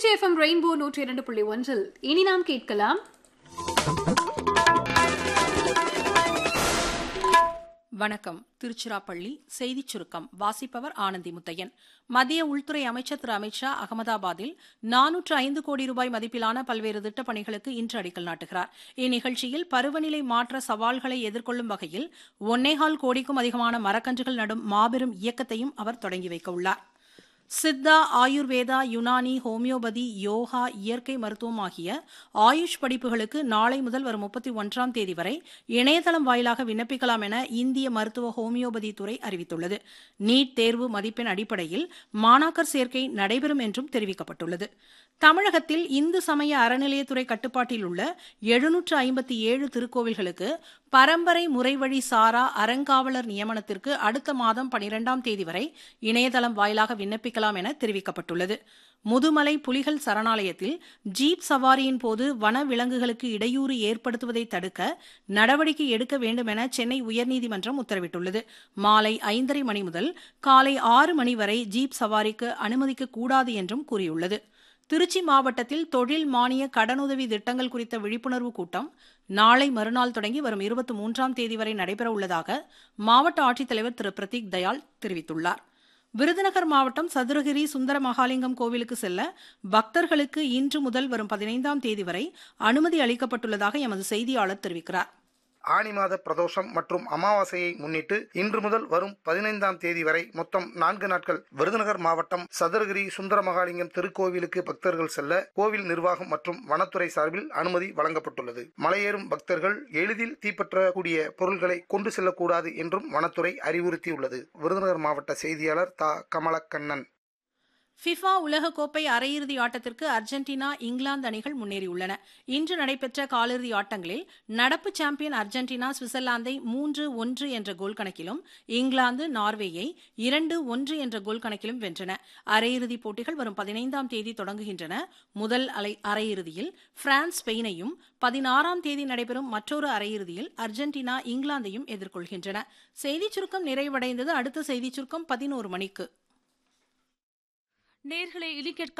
Trichy FM rainbow நூற்றி இரண்டு புள்ளி ஒன்றில் இனி நாம் கேட்கலாம் வணக்கம் திருச்சிராப்பள்ளி செய்திச் சுருக்கம் வாசிப்பவர் ஆனந்தி முத்தையன் மத்திய உள்துறை அமைச்சர் திரு அமித்ஷா அகமதாபாத்தில் நானூற்று ஐந்து கோடி ரூபாய் மதிப்பிலான பல்வேறு திட்டப் பணிகளுக்கு இன்று அடிக்கல் நாட்டுகிறார் இந்நிகழ்ச்சியில் பருவநிலை மாற்ற சவால்களை எதிர்கொள்ளும் வகையில் ஒன்னேகால் கோடிக்கும் அதிகமான மரக்கன்றுகள் நடும் மாபெரும் இயக்கத்தையும் அவர் தொடங்கி வைக்க உள்ளார் சித்தா ஆயுர்வேதா யுனானி ஹோமியோபதி யோகா இயற்கை மருத்துவம் ஆகிய ஆயுஷ் படிப்புகளுக்கு நாளை முதல் வரும் முப்பத்தி ஒன்றாம் தேதி வரை இணையதளம் வாயிலாக விண்ணப்பிக்கலாம் என இந்திய மருத்துவ ஹோமியோபதி துறை அறிவித்துள்ளது நீட் தேர்வு மதிப்பெண் அடிப்படையில் மாணாக்கர் சேர்க்கை நடைபெறும் என்றும் தெரிவிக்கப்பட்டுள்ளது தமிழகத்தில் இந்து சமய அறநிலையத்துறை கட்டுப்பாட்டில் உள்ள எழுநூற்று ஐம்பத்தி ஏழு திருக்கோவில்களுக்கு பரம்பரை முறைவழி சாரா அறங்காவலர் நியமனத்திற்கு அடுத்த மாதம் பனிரெண்டாம் தேதி வரை இணையதளம் வாயிலாக விண்ணப்பிக்கலாம் என தெரிவிக்கப்பட்டுள்ளது முதுமலை புலிகள் சரணாலயத்தில் ஜீப் சவாரியின் போது வன விலங்குகளுக்கு இடையூறு ஏற்படுத்துவதை தடுக்க நடவடிக்கை எடுக்க வேண்டும் என சென்னை உயர்நீதிமன்றம் உத்தரவிட்டுள்ளது மாலை ஐந்தரை மணி முதல் காலை ஆறு மணி வரை ஜீப் சவாரிக்கு அனுமதிக்கக்கூடாது என்றும் கூறியுள்ளது திருச்சி மாவட்டத்தில் தொழில் மானிய கடனுதவி திட்டங்கள் குறித்த விழிப்புணர்வு கூட்டம் நாளை மறுநாள் தொடங்கி வரும் இருபத்தி மூன்றாம் தேதி வரை நடைபெற உள்ளதாக மாவட்ட ஆட்சித்தலைவர் திரு பிரதீக் தயாள் தெரிவித்துள்ளார் விருதுநகர் மாவட்டம் சதுரகிரி சுந்தர மகாலிங்கம் கோவிலுக்கு செல்ல பக்தர்களுக்கு இன்று முதல் வரும் பதினைந்தாம் தேதி வரை அனுமதி அளிக்கப்பட்டுள்ளதாக எமது செய்தியாளர் தெரிவிக்கிறார் ஆனி மாத பிரதோஷம் மற்றும் அமாவாசையை முன்னிட்டு இன்று முதல் வரும் பதினைந்தாம் தேதி வரை மொத்தம் நான்கு நாட்கள் விருதுநகர் மாவட்டம் சதுரகிரி சுந்தரமகாலிங்கம் திருக்கோவிலுக்கு பக்தர்கள் செல்ல கோவில் நிர்வாகம் மற்றும் வனத்துறை சார்பில் அனுமதி வழங்கப்பட்டுள்ளது மலையேறும் பக்தர்கள் எளிதில் தீப்பற்றக்கூடிய பொருட்களை கொண்டு செல்லக்கூடாது என்றும் வனத்துறை அறிவுறுத்தியுள்ளது விருதுநகர் மாவட்ட செய்தியாளர் தா கமலக்கண்ணன் ஃபிஃபா உலகக்கோப்பை அரையிறுதி ஆட்டத்திற்கு அர்ஜென்டினா இங்கிலாந்து அணிகள் முன்னேறியுள்ளன இன்று நடைபெற்ற காலிறுதி ஆட்டங்களில் நடப்பு சாம்பியன் அர்ஜென்டினா சுவிட்சர்லாந்தை மூன்று ஒன்று என்ற கோல் கணக்கிலும் இங்கிலாந்து நார்வேயை இரண்டு ஒன்று என்ற கோல் கணக்கிலும் வென்றன அரையிறுதிப் போட்டிகள் வரும் பதினைந்தாம் தேதி தொடங்குகின்றன முதல் அலை அரையிறுதியில் பிரான்ஸ் ஸ்பெயினையும் பதினாறாம் தேதி நடைபெறும் மற்றொரு அரையிறுதியில் அர்ஜென்டினா இங்கிலாந்தையும் எதிர்கொள்கின்றன செய்திச் சுருக்கம் நிறைவடைந்தது அடுத்த செய்திச் சுருக்கம் பதினோரு மணிக்கு நேர்களை இலி கேட்க